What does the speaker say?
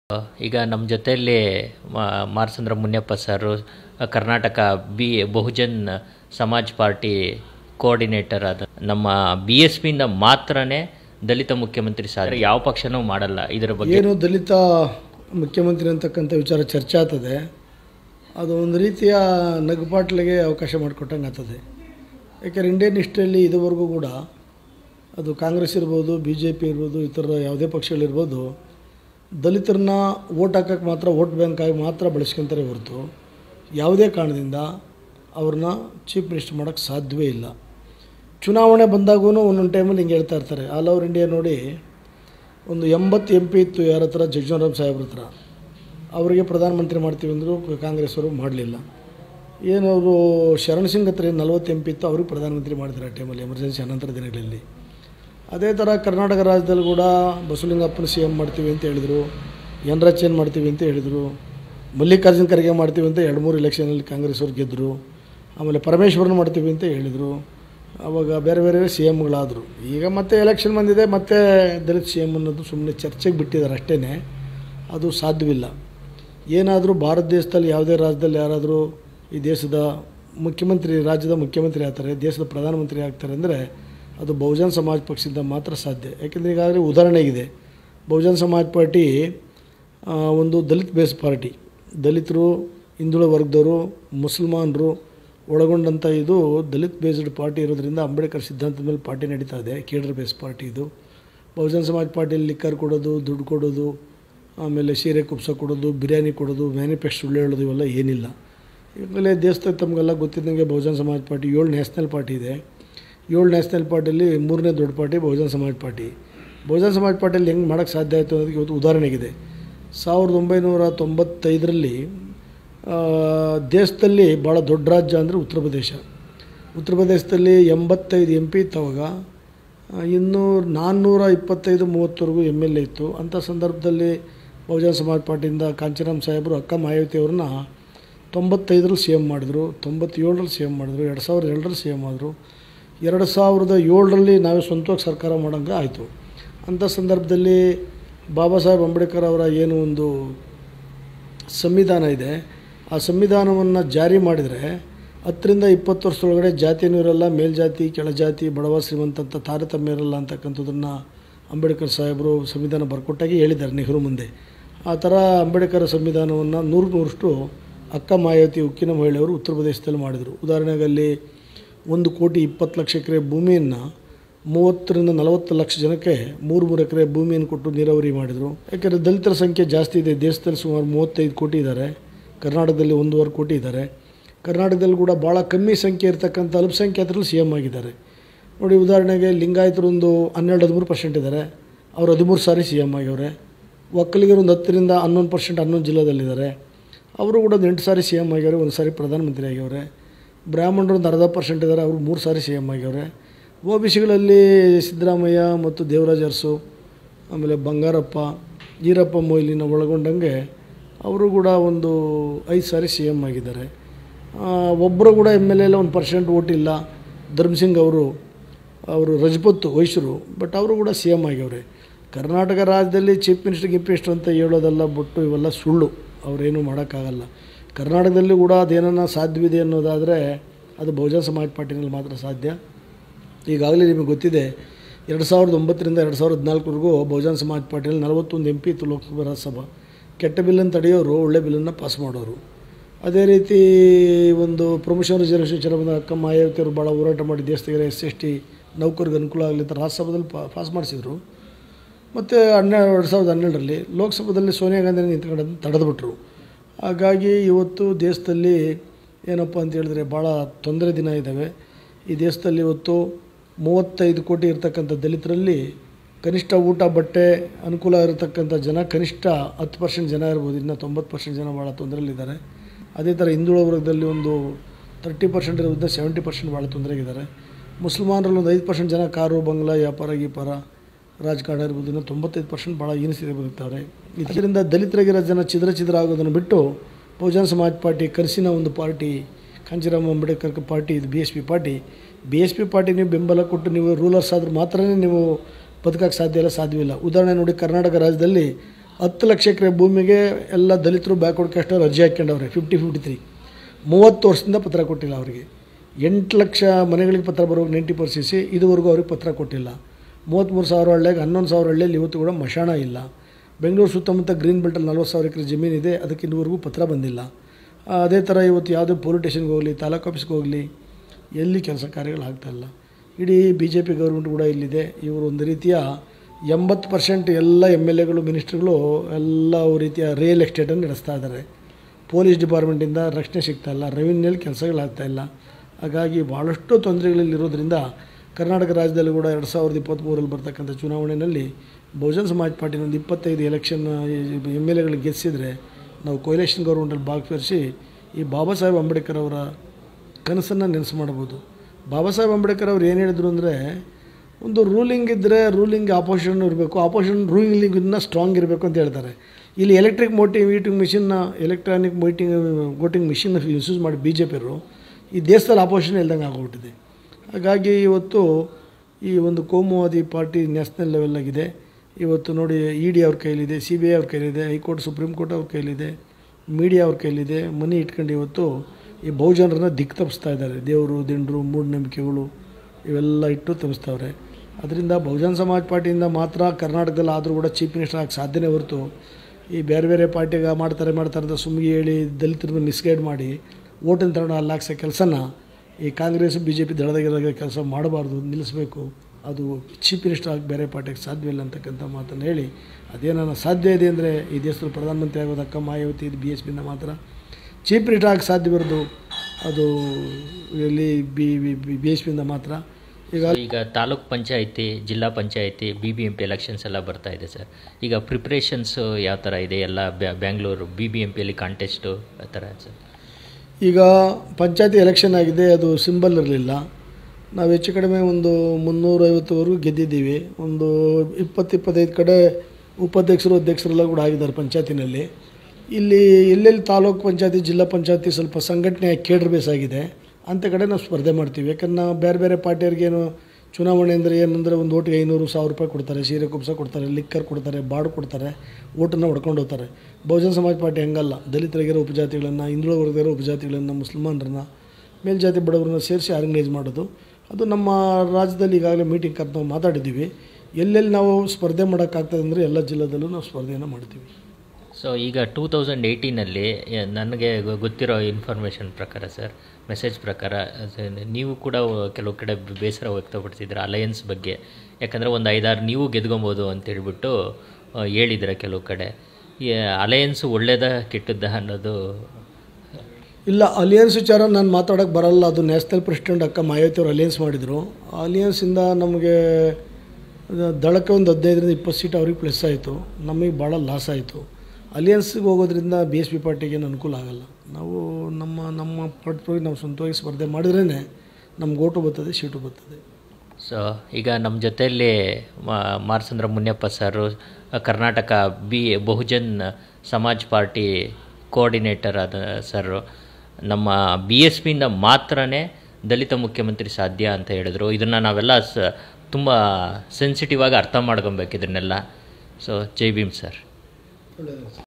ಈಗ ನಮ್ಮ ಜೊತೆಯಲ್ಲಿ Marsandra Muniyappa sir Karnataka B Bahujan Samaj party coordinator ಆದ ನಮ್ಮ ಬಿ ಎಸ್ ಪಿಯಿಂದ ಮಾತ್ರನೇ ದಲಿತ ಮುಖ್ಯಮಂತ್ರಿ ಸಾಧನೆ ಯಾವ ಪಕ್ಷನೂ ಮಾಡಲ್ಲ ಇದರ ಬಗ್ಗೆ ಏನು ದಲಿತ ಮುಖ್ಯಮಂತ್ರಿ ಅಂತಕ್ಕಂಥ ವಿಚಾರ ಚರ್ಚೆ ಆಗ್ತದೆ ಅದು ಒಂದು ರೀತಿಯ ನಗುಪಾಟ್ಲಿಗೆ ಅವಕಾಶ ಮಾಡಿಕೊಟ್ಟಂಗೆ ಆಗ್ತದೆ ಯಾಕೆಂದ್ರೆ ಇಂಡಿಯನ್ ಹಿಸ್ಟ್ರಿಯಲ್ಲಿ ಇದುವರೆಗೂ ಕೂಡ ಅದು ಕಾಂಗ್ರೆಸ್ ಇರ್ಬೋದು ಬಿ ಜೆ ಪಿ ಇರ್ಬೋದು ಇತರ ಯಾವುದೇ ಪಕ್ಷಗಳಿರ್ಬೋದು ದಲಿತರನ್ನ ಓಟ್ ಹಾಕಕ್ಕೆ ಮಾತ್ರ ವೋಟ್ ಬ್ಯಾಂಕ್ ಆಗಿ ಮಾತ್ರ ಬಳಸ್ಕೊತಾರೆ ಹೊರತು ಯಾವುದೇ ಕಾರಣದಿಂದ ಅವ್ರನ್ನ ಚೀಫ್ ಮಿನಿಸ್ಟರ್ ಮಾಡೋಕ್ಕೆ ಸಾಧ್ಯವೇ ಇಲ್ಲ ಚುನಾವಣೆ ಬಂದಾಗೂ ಒಂದೊಂದು ಟೈಮಲ್ಲಿ ಹಿಂಗೆ ಹೇಳ್ತಾ ಇರ್ತಾರೆ ಆಲ್ ಓವರ್ ಇಂಡಿಯಾ ನೋಡಿ ಒಂದು ಎಂಬತ್ತು ಎಂ ಪಿ ಇತ್ತು ಯಾರ ಹತ್ರ ಜಗ್ಜೀವನ್ ಸಾಹೇಬ್ರ ಹತ್ರ ಅವರಿಗೆ ಪ್ರಧಾನಮಂತ್ರಿ ಮಾಡ್ತೀವಿ ಅಂದರು ಕಾಂಗ್ರೆಸ್ ಅವರು ಮಾಡಲಿಲ್ಲ ಏನು ಅವರು ಶರಣ್ ಸಿಂಗ್ ಹತ್ರ ಏನು ನಲ್ವತ್ತು ಎಂ ಪಿ ಇತ್ತು ಅವ್ರಿಗೆ ಪ್ರಧಾನಮಂತ್ರಿ ಮಾಡಿದ್ರು ಆ ಟೈಮಲ್ಲಿ ಎಮರ್ಜೆನ್ಸಿ ಅನಂತರ ದಿನಗಳಲ್ಲಿ ಅದೇ ಥರ ಕರ್ನಾಟಕ ರಾಜ್ಯದಲ್ಲಿ ಕೂಡ ಬಸವಲಿಂಗಪ್ಪನ ಸಿ ಎಮ್ ಮಾಡ್ತೀವಿ ಅಂತ ಹೇಳಿದರು ಎನ್ ರಚನ್ ಮಾಡ್ತೀವಿ ಅಂತ ಹೇಳಿದರು ಮಲ್ಲಿಕಾರ್ಜುನ ಖರ್ಗೆ ಮಾಡ್ತೀವಿ ಅಂತ ಎರಡು ಮೂರು ಎಲೆಕ್ಷನಲ್ಲಿ ಕಾಂಗ್ರೆಸ್ ಅವ್ರು ಗೆದ್ದರು ಆಮೇಲೆ ಪರಮೇಶ್ವರನ್ ಮಾಡ್ತೀವಿ ಅಂತ ಹೇಳಿದರು ಆವಾಗ ಬೇರೆ ಬೇರೆ ಸಿ ಎಮ್ಗಳಾದರು ಈಗ ಮತ್ತೆ ಎಲೆಕ್ಷನ್ ಬಂದಿದೆ ಮತ್ತೆ ದಲಿತ ಸಿ ಎಮ್ ಅನ್ನೋದು ಸುಮ್ಮನೆ ಚರ್ಚೆಗೆ ಬಿಟ್ಟಿದ್ದಾರೆ ಅಷ್ಟೇ ಅದು ಸಾಧ್ಯವಿಲ್ಲ ಏನಾದರೂ ಭಾರತ ದೇಶದಲ್ಲಿ ಯಾವುದೇ ರಾಜ್ಯದಲ್ಲಿ ಯಾರಾದರೂ ಈ ದೇಶದ ಮುಖ್ಯಮಂತ್ರಿ ರಾಜ್ಯದ ಮುಖ್ಯಮಂತ್ರಿ ಆಗ್ತಾರೆ ದೇಶದ ಪ್ರಧಾನಮಂತ್ರಿ ಆಗ್ತಾರೆ ಅಂದರೆ ಅದು ಬಹುಜನ್ ಸಮಾಜ್ ಪಕ್ಷದಿಂದ ಮಾತ್ರ ಸಾಧ್ಯ ಯಾಕೆಂದರೆ ಈಗಾಗಲೇ ಉದಾಹರಣೆಗಿದೆ ಬಹುಜನ್ ಸಮಾಜ್ ಪಾರ್ಟಿ ಆ, ಒಂದು ದಲಿತ ಬೇಸ್ ಪಾರ್ಟಿ ದಲಿತರು ಹಿಂದುಳಿದ ವರ್ಗದವರು ಮುಸಲ್ಮಾನರು ಒಳಗೊಂಡಂಥ ಇದು ದಲಿತ್ ಬೇಸ್ಡ್ ಪಾರ್ಟಿ ಇರೋದ್ರಿಂದ ಅಂಬೇಡ್ಕರ್ ಸಿದ್ಧಾಂತದ ಮೇಲೆ ಪಾರ್ಟಿ ನಡೀತಾ ಇದೆ ಕೇಡರ್ ಬೇಸ್ ಪಾರ್ಟಿ ಇದು ಬಹುಜನ್ ಸಮಾಜ್ ಪಾರ್ಟಿಯಲ್ಲಿ ಲಿಕ್ಕರ್ ಕೊಡೋದು ದುಡ್ಡು ಕೊಡೋದು ಆಮೇಲೆ ಸೀರೆ ಕುಪ್ಸ ಕೊಡೋದು ಬಿರಿಯಾನಿ ಕೊಡೋದು ಮ್ಯಾನಿಫೆಸ್ಟ್ ಸುಳ್ಳು ಹೇಳೋದು ಇವೆಲ್ಲ ಏನಿಲ್ಲ ಈಗಲೇ ದೇಶದಾಗ ತಮಗೆಲ್ಲ ಗೊತ್ತಿದ್ದಂಗೆ ಬಹುಜನ್ ಸಮಾಜ್ ಪಾರ್ಟಿ ಏಳು ನ್ಯಾಷನಲ್ ಪಾರ್ಟಿ ಇದೆ ಏಳು ನ್ಯಾಷನಲ್ ಪಾರ್ಟಿಯಲ್ಲಿ ಮೂರನೇ ದೊಡ್ಡ ಪಾರ್ಟಿ ಬಹುಜನ್ ಸಮಾಜ್ ಪಾರ್ಟಿ ಬಹುಜನ್ ಸಮಾಜ್ ಪಾರ್ಟಿಯಲ್ಲಿ ಹೆಂಗೆ ಮಾಡೋಕ್ಕೆ ಸಾಧ್ಯ ಆಯಿತು ಅನ್ನೋದಕ್ಕೆ ಇವತ್ತು ಉದಾಹರಣೆಗಿದೆ ಸಾವಿರದ ಒಂಬೈನೂರ ತೊಂಬತ್ತೈದರಲ್ಲಿ ಆ, ದೇಶದಲ್ಲಿ ಭಾಳ ದೊಡ್ಡ ರಾಜ್ಯ ಅಂದರೆ ಉತ್ತರ ಪ್ರದೇಶ ಉತ್ತರ ಪ್ರದೇಶದಲ್ಲಿ ಎಂಬತ್ತೈದು ಎಂ ಪಿ ಇತ್ತವಾಗ ಇನ್ನೂರ ನಾನ್ನೂರ ಇಪ್ಪತ್ತೈದು ಮೂವತ್ತವರೆಗೂ ಎಮ್ ಎಲ್ ಎ ಇತ್ತು ಅಂಥ ಸಂದರ್ಭದಲ್ಲಿ ಬಹುಜನ ಸಮಾಜ್ ಪಾರ್ಟಿಯಿಂದ ಕಾಂಚೀರಾಮ್ ಸಾಹೇಬರು ಅಕ್ಕ ಮಾಯಾವತಿ ಅವ್ರನ್ನ ತೊಂಬತ್ತೈದರಲ್ಲಿ ಸಿ ಎಮ್ ಮಾಡಿದ್ರು ತೊಂಬತ್ತೇಳರಲ್ಲಿ ಸಿ ಎಮ್ ಮಾಡಿದ್ರು ಎರಡು ಸಾವಿರದ ಏಳರಲ್ಲಿ ಸಿ ಎಮ್ ಆದರು ಎರಡು ಸಾವಿರದ ಏಳರಲ್ಲಿ ನಾವೇ ಸ್ವಂತವಾಗಿ ಸರ್ಕಾರ ಮಾಡೋಂಗೆ ಆಯಿತು ಅಂಥ ಸಂದರ್ಭದಲ್ಲಿ ಬಾಬಾ ಸಾಹೇಬ್ ಅಂಬೇಡ್ಕರ್ ಅವರ ಏನು ಒಂದು ಸಂವಿಧಾನ ಇದೆ ಆ ಸಂವಿಧಾನವನ್ನು ಜಾರಿ ಮಾಡಿದರೆ ಹತ್ತರಿಂದ ಇಪ್ಪತ್ತು ವರ್ಷದೊಳಗಡೆ ಜಾತಿನೂ ಇರಲ್ಲ ಮೇಲ್ಜಾತಿ ಕೆಳಜಾತಿ ಬಡವ ಶ್ರೀಮಂತ ಅಂತ ತಾರತಮ್ಯ ಇರಲ್ಲ ಅಂತಕ್ಕಂಥದ್ದನ್ನು ಅಂಬೇಡ್ಕರ್ ಸಾಹೇಬರು ಸಂವಿಧಾನ ಬರ್ಕೊಟ್ಟಾಗಿ ಹೇಳಿದ್ದಾರೆ ನೆಹರು ಮುಂದೆ ಆ ಥರ ಅಂಬೇಡ್ಕರ್ ಸಂವಿಧಾನವನ್ನು ನೂರು ನೂರಷ್ಟು ಅಕ್ಕ ಮಾಯಾವತಿ ಉಕ್ಕಿನ ಮಹಿಳೆಯವರು ಉತ್ತರ ಪ್ರದೇಶದಲ್ಲಿ ಮಾಡಿದರು ಉದಾಹರಣೆಗೆ ಅಲ್ಲಿ ಒಂದು ಕೋಟಿ ಇಪ್ಪತ್ತು ಲಕ್ಷ ಎಕರೆ ಭೂಮಿಯನ್ನು ಮೂವತ್ತರಿಂದ ನಲವತ್ತು ಲಕ್ಷ ಜನಕ್ಕೆ ಮೂರು ಮೂರು ಎಕರೆ ಭೂಮಿಯನ್ನು ಕೊಟ್ಟು ನೀರಾವರಿ ಮಾಡಿದರು ಯಾಕೆಂದರೆ ದಲಿತರ ಸಂಖ್ಯೆ ಜಾಸ್ತಿ ಇದೆ ದೇಶದಲ್ಲಿ ಸುಮಾರು ಮೂವತ್ತೈದು ಕೋಟಿ ಇದ್ದಾರೆ ಕರ್ನಾಟಕದಲ್ಲಿ ಒಂದೂವರೆ ಕೋಟಿ ಇದ್ದಾರೆ ಕರ್ನಾಟಕದಲ್ಲಿ ಕೂಡ ಭಾಳ ಕಮ್ಮಿ ಸಂಖ್ಯೆ ಇರತಕ್ಕಂಥ ಅಲ್ಪಸಂಖ್ಯಾತರಲ್ಲಿ ಸಿ ಎಮ್ ಆಗಿದ್ದಾರೆ ನೋಡಿ ಉದಾಹರಣೆಗೆ ಲಿಂಗಾಯತರು ಒಂದು ಹನ್ನೆರಡು ಹದಿಮೂರು ಪರ್ಸೆಂಟ್ ಇದ್ದಾರೆ ಅವರು ಹದಿಮೂರು ಸಾರಿ ಸಿ ಎಮ್ ಆಗ್ಯವ್ರೆ ಒಕ್ಕಲಿಗರು ಒಂದು ಹತ್ತರಿಂದ ಹನ್ನೊಂದು ಪರ್ಸೆಂಟ್ ಹನ್ನೊಂದು ಜಿಲ್ಲೆದಲ್ಲಿದ್ದಾರೆ ಅವರು ಕೂಡ ಒಂದು ಎಂಟು ಸಾರಿ ಸಿ ಎಮ್ ಆಗ್ಯವ್ರೆ ಒಂದು ಸಾರಿ ಪ್ರಧಾನಮಂತ್ರಿ ಆಗ್ಯವ್ರೆ ಬ್ರಾಹ್ಮಣರು ಒಂದು ಅರ್ಧ ಪರ್ಸೆಂಟ್ ಇದ್ದಾರೆ ಅವರು ಮೂರು ಸಾರಿ ಸಿ ಎಮ್ ಆಗ್ಯವ್ರೆ ಒ ಬಿ ಸಿಗಳಲ್ಲಿ ಸಿದ್ದರಾಮಯ್ಯ ಮತ್ತು ದೇವರಾಜ್ ಅರಸು ಆಮೇಲೆ ಬಂಗಾರಪ್ಪ ಈರಪ್ಪ ಮೊಯ್ಲಿನ ಒಳಗೊಂಡಂಗೆ ಅವರು ಕೂಡ ಒಂದು ಐದು ಸಾರಿ ಸಿ ಎಮ್ ಆಗಿದ್ದಾರೆ ಒಬ್ಬರು ಕೂಡ ಎಮ್ ಎಲ್ ಎಲ್ ಒಂದು ಪರ್ಸೆಂಟ್ ಓಟ್ ಇಲ್ಲ ಧರ್ಮಸಿಂಗ್ ಅವರು ಅವರು ರಜಪೂತ್ ವೈಶ್ಯರು ಬಟ್ ಅವರು ಕೂಡ ಸಿ ಎಮ್ ಆಗ್ಯವ್ರೆ ಕರ್ನಾಟಕ ರಾಜ್ಯದಲ್ಲಿ ಚೀಫ್ ಮಿನಿಸ್ಟರ್ ಗಿಫ್ ಮಿನಿಸ್ಟರ್ ಅಂತ ಹೇಳೋದೆಲ್ಲ ಬಿಟ್ಟು ಇವೆಲ್ಲ ಸುಳ್ಳು ಅವರೇನು ಮಾಡೋಕ್ಕಾಗಲ್ಲ ಕರ್ನಾಟಕದಲ್ಲಿ ಕೂಡ ಅದೇನನ್ನ ಸಾಧ್ಯವಿದೆ ಅನ್ನೋದಾದರೆ ಅದು ಬಹುಜನ ಸಮಾಜ್ ಪಾರ್ಟಿನಲ್ಲಿ ಮಾತ್ರ ಸಾಧ್ಯ ಈಗಾಗಲೇ ನಿಮಗೆ ಗೊತ್ತಿದೆ ಎರಡು ಸಾವಿರದ ಒಂಬತ್ತರಿಂದ ಎರಡು ಸಾವಿರದ ಹದಿನಾಲ್ಕವರೆಗೂ ಬಹುಜನ ಸಮಾಜ್ ಪಾರ್ಟಿಯಲ್ಲಿ ನಲವತ್ತೊಂದು ಎಂ ಪಿ ಇತ್ತು ಲೋಕಸಭಾ ರಾಜ್ಯಸಭಾ ಕೆಟ್ಟ ಬಿಲ್ಲನ್ನು ತಡೆಯೋರು ಒಳ್ಳೆ ಬಿಲ್ಲನ್ನು ಪಾಸ್ ಮಾಡೋರು ಅದೇ ರೀತಿ ಒಂದು ಪ್ರಮೋಷನ್ ರಿಸರ್ವೇಷನ್ ವಿಚಾರ ಬಂದ ಅಕ್ಕ ಮಾಯಾವತಿ ಅವರು ಭಾಳ ಹೋರಾಟ ಮಾಡಿ ದೇಶದಾಗ ಎಸ್ ಎಸ್ ಟಿ ನೌಕರಿಗೆ ಅನುಕೂಲ ಆಗಲಿ ಅಂತ ರಾಜ್ಯಸಭಾದಲ್ಲಿ ಪಾ ಪಾಸ್ ಮಾಡಿಸಿದ್ರು ಮತ್ತು ಹನ್ನೆರಡು ಎರಡು ಸಾವಿರದ ಹನ್ನೆರಡರಲ್ಲಿ ಲೋಕಸಭಾದಲ್ಲಿ ಸೋನಿಯಾ ಗಾಂಧಿ ನಿಂತ್ಕೊಂಡು ತಡೆದುಬಿಟ್ರು ಹಾಗಾಗಿ ಇವತ್ತು ದೇಶದಲ್ಲಿ ಏನಪ್ಪ ಅಂತ ಹೇಳಿದ್ರೆ ಭಾಳ ತೊಂದರೆ ದಿನ ಇದ್ದಾವೆ ಈ ದೇಶದಲ್ಲಿ ಇವತ್ತು ಮೂವತ್ತೈದು ಕೋಟಿ ಇರ್ತಕ್ಕಂಥ ದಲಿತರಲ್ಲಿ ಕನಿಷ್ಠ ಊಟ ಬಟ್ಟೆ ಅನುಕೂಲ ಇರತಕ್ಕಂಥ ಜನ ಕನಿಷ್ಠ ಹತ್ತು ಪರ್ಸೆಂಟ್ ಜನ ಇರ್ಬೋದು ಇನ್ನು ತೊಂಬತ್ತು ಪರ್ಸೆಂಟ್ ಜನ ಭಾಳ ತೊಂದರೆಯಲ್ಲಿದ್ದಾರೆ ಅದೇ ಥರ ಹಿಂದುಳಿದ ವರ್ಗದಲ್ಲಿ ಒಂದು ತರ್ಟಿ ಪರ್ಸೆಂಟ್ ಇರೋದ್ರಿಂದ ಸೆವೆಂಟಿ ಪರ್ಸೆಂಟ್ ಭಾಳ ತೊಂದರೆಗಿದ್ದಾರೆ ಮುಸಲ್ಮಾನರಲ್ಲಿ ಒಂದು ಐದು ಪರ್ಸೆಂಟ್ ಜನ ಕಾರು ಬಂಗ್ಲಾ ವ್ಯಾಪಾರ ಗೀಪಾರ ರಾಜಕಾರಣ ಇರ್ಬೋದು ಇನ್ನು ತೊಂಬತ್ತೈದು ಪರ್ಸೆಂಟ್ ಭಾಳ ಹೀನಸ್ಥಿತಿ ಬದುಕ್ತಾರೆ ಇದರಿಂದ ದಲಿತರಾಗಿರೋ ಜನ ಚಿದ್ರ ಚಿದ್ರ ಆಗೋದನ್ನು ಬಿಟ್ಟು ಬಹುಜನ ಸಮಾಜ್ ಪಾರ್ಟಿ ಕನಸಿನ ಒಂದು ಪಾರ್ಟಿ ಕಾಂಚಿರಾಮ್ ಅಂಬೇಡ್ಕರ್ ಪಾರ್ಟಿ ಇದು B S P party B S P party ನೀವು ಬೆಂಬಲ ಕೊಟ್ಟು ನೀವು ರೂಲರ್ಸ್ ಆದ್ರೆ ಮಾತ್ರನೇ ನೀವು ಬದುಕಕ್ಕೆ ಸಾಧ್ಯ ಇಲ್ಲ ಸಾಧ್ಯವಿಲ್ಲ ಉದಾಹರಣೆ ನೋಡಿ ಕರ್ನಾಟಕ ರಾಜ್ಯದಲ್ಲಿ ಹತ್ತು ಲಕ್ಷ ಎಕರೆ ಭೂಮಿಗೆ ಎಲ್ಲ ದಲಿತರು ಬ್ಯಾಕ್ವರ್ಡ್ ಕ್ಯಾಸ್ಟವ್ರು ಅರ್ಜಿ ಹಾಕ್ಕೊಂಡವ್ರೆ ಫಿಫ್ಟಿ ಫಿಫ್ಟಿ ತ್ರೀ ಮೂವತ್ತು ವರ್ಷದಿಂದ ಪತ್ರ ಕೊಟ್ಟಿಲ್ಲ ಅವರಿಗೆ ಎಂಟು ಲಕ್ಷ ಮನೆಗಳಿಗೆ ಪತ್ರ ಬರುವಾಗ ನೈಂಟಿ ಪರ್ಸಿಸಿ ಇದುವರೆಗೂ ಅವ್ರಿಗೆ ಪತ್ರ ಕೊಟ್ಟಿಲ್ಲ ಮೂವತ್ತ್ಮೂರು ಸಾವಿರ ಹಳ್ಳಿಯಾಗ ಹನ್ನೊಂದು ಸಾವಿರ ಹಳ್ಳಿಯಲ್ಲಿ ಇವತ್ತು ಕೂಡ ಮಶಾಣ ಇಲ್ಲ ಬೆಂಗಳೂರು ಸುತ್ತಮುತ್ತ ಗ್ರೀನ್ ಬೆಲ್ಟಲ್ಲಿ ನಲ್ವತ್ತು ಸಾವಿರ ಎಕರೆ ಜಮೀನಿದೆ ಅದಕ್ಕೆ ಇನ್ನೂವರೆಗೂ ಪತ್ರ ಬಂದಿಲ್ಲ ಆ, ಅದೇ ಥರ ಇವತ್ತು ಯಾವುದೇ ಪೊಲೀಸ್ ಸ್ಟೇಷನ್ಗೆ ಹೋಗಲಿ ತಾಲೂಕು ಆಫೀಸ್ಗೆ ಹೋಗಲಿ ಎಲ್ಲಿ ಕೆಲಸ ಕಾರ್ಯಗಳು ಆಗ್ತಾಯಿಲ್ಲ ಇಡೀ ಬಿ ಜೆ ಪಿ ಗೌರ್ಮೆಂಟ್ ಕೂಡ ಇಲ್ಲಿದೆ ಇವರು ಒಂದು ರೀತಿಯ ಎಂಬತ್ತು ಪರ್ಸೆಂಟ್ ಎಲ್ಲ ಎಮ್ ಎಲ್ ಎಗಳು ಮಿನಿಸ್ಟ್ರುಗಳು ಎಲ್ಲ ರೀತಿಯ ರಿಯಲ್ ಎಸ್ಟೇಟನ್ನು ನಡೆಸ್ತಾ ಇದ್ದಾರೆ ಪೊಲೀಸ್ ಡಿಪಾರ್ಟ್ಮೆಂಟಿಂದ ರಕ್ಷಣೆ ಸಿಗ್ತಾ ಇಲ್ಲ ರೆವಿನ್ಯೂಲಿ ಕೆಲಸಗಳಾಗ್ತಾ ಇಲ್ಲ ಹಾಗಾಗಿ ಭಾಳಷ್ಟು ತೊಂದರೆಗಳಲ್ಲಿರೋದ್ರಿಂದ ಕರ್ನಾಟಕ ರಾಜ್ಯದಲ್ಲಿ ಕೂಡ ಎರಡು ಸಾವಿರದ ಇಪ್ಪತ್ತ್ಮೂರಲ್ಲಿ ಬರ್ತಕ್ಕಂಥ ಚುನಾವಣೆಯಲ್ಲಿ ಬಹುಜನ್ ಸಮಾಜ್ ಪಾರ್ಟಿನ ಒಂದು ಇಪ್ಪತ್ತೈದು ಎಲೆಕ್ಷನ್ ಎಮ್ ಎಲ್ ಎಗಳಿಗೆ ಗೆಲ್ಲಿಸಿದರೆ ನಾವು ಕೊಯ್ಲೇಷನ್ ಗೌರ್ಮೆಂಟಲ್ಲಿ ಭಾಗವಹಿಸಿ ಈ ಬಾಬಾ ಸಾಹೇಬ್ ಅಂಬೇಡ್ಕರ್ ಅವರ ಕನಸನ್ನು ನೆನೆಸು ಮಾಡ್ಬೋದು ಬಾಬಾ ಸಾಹೇಬ್ ಅಂಬೇಡ್ಕರ್ ಅವ್ರು ಏನು ಹೇಳಿದ್ರು ಅಂದರೆ ಒಂದು ರೂಲಿಂಗ್ ಇದ್ದರೆ ರೂಲಿಂಗ್ ಆಪೋಸಿಷನ್ ಇರಬೇಕು ಆಪೋಸಿಷನ್ ರೂಲಿಂಗ್ ಇನ್ನೂ ಸ್ಟ್ರಾಂಗ್ ಇರಬೇಕು ಅಂತ ಹೇಳ್ತಾರೆ ಇಲ್ಲಿ ಎಲೆಕ್ಟ್ರಿಕ್ ಮೋಟಿಂಗ್ ವೀಟಿಂಗ್ ಮಿಷಿನ್ನ electronic meeting voting machine use ಮಾಡಿ ಬಿ ಜೆ ಪಿಯವರು ಈ ದೇಶದಲ್ಲಿ ಆಪೋಸಿಷನ್ ಇಲ್ದಂಗೆ ಆಗೋಗ್ಬಿಟ್ಟಿದೆ ಹಾಗಾಗಿ ಇವತ್ತು ಈ ಒಂದು ಕೋಮುವಾದಿ ಪಾರ್ಟಿ ನ್ಯಾಷನಲ್ ಲೆವೆಲ್ಲಾಗಿದೆ ಇವತ್ತು ನೋಡಿ ಇ ಡಿ ಅವ್ರ ಕೈಲಿದೆ ಸಿ ಬಿ ಐ ಅವ್ರ ಕೈಲಿದೆ ಹೈಕೋರ್ಟ್ ಸುಪ್ರೀಂ ಕೋರ್ಟ್ ಅವ್ರ ಕೈಲಿದೆ ಮೀಡಿಯಾ ಅವ್ರ ಕೈಲಿದೆ ಮನಿ ಇಟ್ಕೊಂಡು ಇವತ್ತು ಈ ಬಹುಜನರನ್ನ ದಿಕ್ಕು ತಪ್ಪಿಸ್ತಾ ಇದ್ದಾರೆ ದೇವರು ದಿಂಡ್ರು ಮೂಢನಂಬಿಕೆಗಳು ಇವೆಲ್ಲ ಇಟ್ಟು ತಪ್ಪಿಸ್ತವ್ರೆ ಅದರಿಂದ ಬಹುಜನ ಸಮಾಜ್ ಪಾರ್ಟಿಯಿಂದ ಮಾತ್ರ ಕರ್ನಾಟಕದಲ್ಲಿ ಆದರೂ ಕೂಡ ಚೀಫ್ ಮಿನಿಸ್ಟರ್ ಆಗಕ್ಕೆ ಸಾಧ್ಯನೇ ಹೊರತು ಈ ಬೇರೆ ಬೇರೆ ಪಾರ್ಟಿಗೆ ಮಾಡ್ತಾರೆ ಮಾಡ್ತಾರೆ ಅಂತ ಸುಮ್ಗೆ ಹೇಳಿ ದಲಿತರನ್ನ ಮಿಸ್ಗೈಡ್ ಮಾಡಿ ಓಟಿನ ತಗೊಂಡು ಅಲ್ಲಿ ಹಾಕ್ಸೋ ಕೆಲಸನ ಈ ಕಾಂಗ್ರೆಸ್ ಬಿ ಜೆ ಪಿ ದಳದಾಗಿರೋ ಕೆಲಸ ಮಾಡಬಾರ್ದು ನಿಲ್ಲಿಸಬೇಕು ಅದು ಚೀಫ್ ಮಿನಿಸ್ಟರ್ ಆಗಿ ಬೇರೆ ಪಾರ್ಟಿಗೆ ಸಾಧ್ಯವಿಲ್ಲ ಅಂತಕ್ಕಂಥ ಮಾತನ್ನು ಹೇಳಿ ಅದೇನಾನ ಸಾಧ್ಯ ಇದೆ ಅಂದರೆ ಈ ದೇಶದಲ್ಲಿ ಪ್ರಧಾನಮಂತ್ರಿ ಆಗೋದಕ್ಕ ಮಾಯಾವತಿ ಇದು ಬಿ ಎಸ್ ಪಿಯಿಂದ ಮಾತ್ರ ಚೀಫ್ ಮಿನಿಸ್ಟರ್ ಆಗಿ ಸಾಧ್ಯವಿರೋದು ಅದು ಇಲ್ಲಿ ಬಿ ಬಿ ಎಸ್ ಪಿಯಿಂದ ಮಾತ್ರ ಈಗ ಈಗ ತಾಲೂಕ್ ಪಂಚಾಯತಿ ಜಿಲ್ಲಾ ಪಂಚಾಯತಿ B B M P elections ಎಲ್ಲ ಬರ್ತಾ ಇದೆ ಸರ್ ಈಗ ಪ್ರಿಪ್ರೇಷನ್ಸು ಯಾವ ಥರ ಇದೆ ಎಲ್ಲ ಬ್ಯಾ- ಬ್ಯಾಂಗ್ಳೂರು ಬಿ ಬಿ ಎಂ ಪಿಯಲ್ಲಿ ಕಾಂಟೆಸ್ಟು ಆ ಥರ ಸರ್ ಈಗ ಪಂಚಾಯತಿ ಎಲೆಕ್ಷನ್ ಆಗಿದೆ ಅದು ಸಿಂಬಲ್ ಇರಲಿಲ್ಲ ನಾವು ಹೆಚ್ಚು ಕಡಿಮೆ ಒಂದು ಮುನ್ನೂರೈವತ್ತುವರೆಗೂ ಗೆದ್ದಿದ್ದೀವಿ ಒಂದು ಇಪ್ಪತ್ತು ಇಪ್ಪತ್ತೈದು ಕಡೆ ಉಪಾಧ್ಯಕ್ಷರು ಅಧ್ಯಕ್ಷರೆಲ್ಲ ಕೂಡ ಆಗಿದ್ದಾರೆ ಪಂಚಾಯತಿನಲ್ಲಿ ಇಲ್ಲಿ ಎಲ್ಲೆಲ್ಲಿ ತಾಲೂಕು ಪಂಚಾಯತಿ ಜಿಲ್ಲಾ ಪಂಚಾಯತಿ ಸ್ವಲ್ಪ ಸಂಘಟನೆ ಕೇಡ್ರ್ ಬೇಸ್ ಆಗಿದೆ ಅಂಥ ಕಡೆ ನಾವು ಸ್ಪರ್ಧೆ ಮಾಡ್ತೀವಿ ಯಾಕಂದ್ರೆ ನಾವು ಬೇರೆ ಬೇರೆ ಪಾರ್ಟಿಯವ್ರಿಗೇನು ಚುನಾವಣೆ ಅಂದರೆ ಏನಂದರೆ ಒಂದು ಓಟಿಗೆ ಐನೂರು ಸಾವಿರ ರೂಪಾಯಿ ಕೊಡ್ತಾರೆ ಸೀರೆ ಕುಪ್ಸ ಕೊಡ್ತಾರೆ ಲಿಕ್ಕರ್ ಕೊಡ್ತಾರೆ ಬಾಡು ಕೊಡ್ತಾರೆ ಓಟನ್ನು ಹೊಡ್ಕೊಂಡು ಹೋಗ್ತಾರೆ ಬಹುಜನ ಸಮಾಜ ಪಾರ್ಟಿ ಹಂಗಲ್ಲ ದಲಿತರಿಗಿರೋ ಉಪಜಾತಿಗಳನ್ನು ಹಿಂದುಳಿದ ವರ್ಗದಲ್ಲಿರೋ ಉಪಜಾತಿಗಳನ್ನು ಮುಸ್ಲಿಮಾನರನ್ನ ಮೇಲ್ಜಾತಿ ಬಡವರನ್ನ ಸೇರಿಸಿ ಆರ್ಗನೈಸ್ ಮಾಡೋದು ಅದು ನಮ್ಮ ರಾಜ್ಯದಲ್ಲಿ ಈಗಾಗಲೇ ಮೀಟಿಂಗ್ ಕರೆದು ನಾವು ಮಾತಾಡಿದ್ದೀವಿ ಎಲ್ಲೆಲ್ಲಿ ನಾವು ಸ್ಪರ್ಧೆ ಮಾಡೋಕ್ಕಾಗ್ತದೆ ಅಂದರೆ ಎಲ್ಲ ಜಿಲ್ಲೆದಲ್ಲೂ ನಾವು ಸ್ಪರ್ಧೆಯನ್ನು ಮಾಡ್ತೀವಿ ಸೊ ಈಗ ಟೂ ತೌಸಂಡ್ ಏಯ್ಟೀನಲ್ಲಿ ನನಗೆ ಗೊ- ಗೊತ್ತಿರೋ ಇನ್ಫಾರ್ಮೇಷನ್ ಪ್ರಕಾರ ಸರ್ ಮೆಸೇಜ್ ಪ್ರಕಾರ ಅದ್- ನೀವು ಕೂಡ ಕೆಲವು ಕಡೆ ಬೇಸರ ವ್ಯಕ್ತಪಡಿಸಿದ್ರೆ ಅಲಯನ್ಸ್ ಬಗ್ಗೆ ಯಾಕಂದರೆ ಒಂದು ಐದಾರು ನೀವು ಗೆದ್ಕೊಬೋದು ಅಂತೇಳ್ಬಿಟ್ಟು ಆ, ಹೇಳಿದ್ರೆ ಕೆಲವು ಕಡೆ ಈ ಅಲಯನ್ಸ್ ಒಳ್ಳೇದ ಕೆಟ್ಟದ್ದ ಅನ್ನೋದು ಇಲ್ಲ ಅಲಿಯನ್ಸ್ ವಿಚಾರ ನಾನು ಮಾತಾಡೋಕ್ಕೆ ಬರಲ್ಲ ಅದು ನ್ಯಾಷನಲ್ ಪ್ರೆಸಿಡೆಂಟ್ ಅಕ್ಕ ಮಾಯಾವತಿ ಅವರು ಅಲಿಯನ್ಸ್ ಮಾಡಿದರು ಅಲಿಯನ್ಸಿಂದ ನಮಗೆ ದಳಕ್ಕೆ ಒಂದು ಹದಿನೈದರಿಂದ ಇಪ್ಪತ್ತು ಸೀಟ್ ಅವ್ರಿಗೆ ಪ್ಲಸ್ ಆಯಿತು ನಮಗೆ ಭಾಳ ಲಾಸ್ ಆಯಿತು ಅಲಿಯನ್ಸ್ಗೆ ಹೋಗೋದ್ರಿಂದ ಬಿ ಎಸ್ ಪಿ ಪಾರ್ಟಿಗೆ ಏನು ಅನುಕೂಲ ಆಗಲ್ಲ ನಾವು ನಮ್ಮ ನಮ್ಮ ಪಾರ್ಟಿ ನಾವು ಸ್ವಂತವಾಗಿ ಸ್ಪರ್ಧೆ ಮಾಡಿದ್ರೇ ನಮ್ಗೆ ಓಟು ಬರ್ತದೆ ಸೀಟು ಬರ್ತದೆ ಸೊ ಈಗ ನಮ್ಮ ಜೊತೆಯಲ್ಲಿ ಮಾ- Marsandra Muniyappa sir Karnataka B Bahujan Samaj party coordinator ಆದ ಸರ್ ನಮ್ಮ ಬಿ ಎಸ್ ಪಿಯಿಂದ ಮಾತ್ರನೇ ದಲಿತ ಮುಖ್ಯಮಂತ್ರಿ ಸಾಧ್ಯ ಅಂತ ಹೇಳಿದ್ರು ಇದನ್ನು ನಾವೆಲ್ಲ ಸ ತುಂಬ ಸೆನ್ಸಿಟಿವ್ ಆಗಿ ಅರ್ಥ ಮಾಡ್ಕೊಬೇಕು ಇದನ್ನೆಲ್ಲ ಸೊ ಜೈ ಭೀಮ್ ಸರ್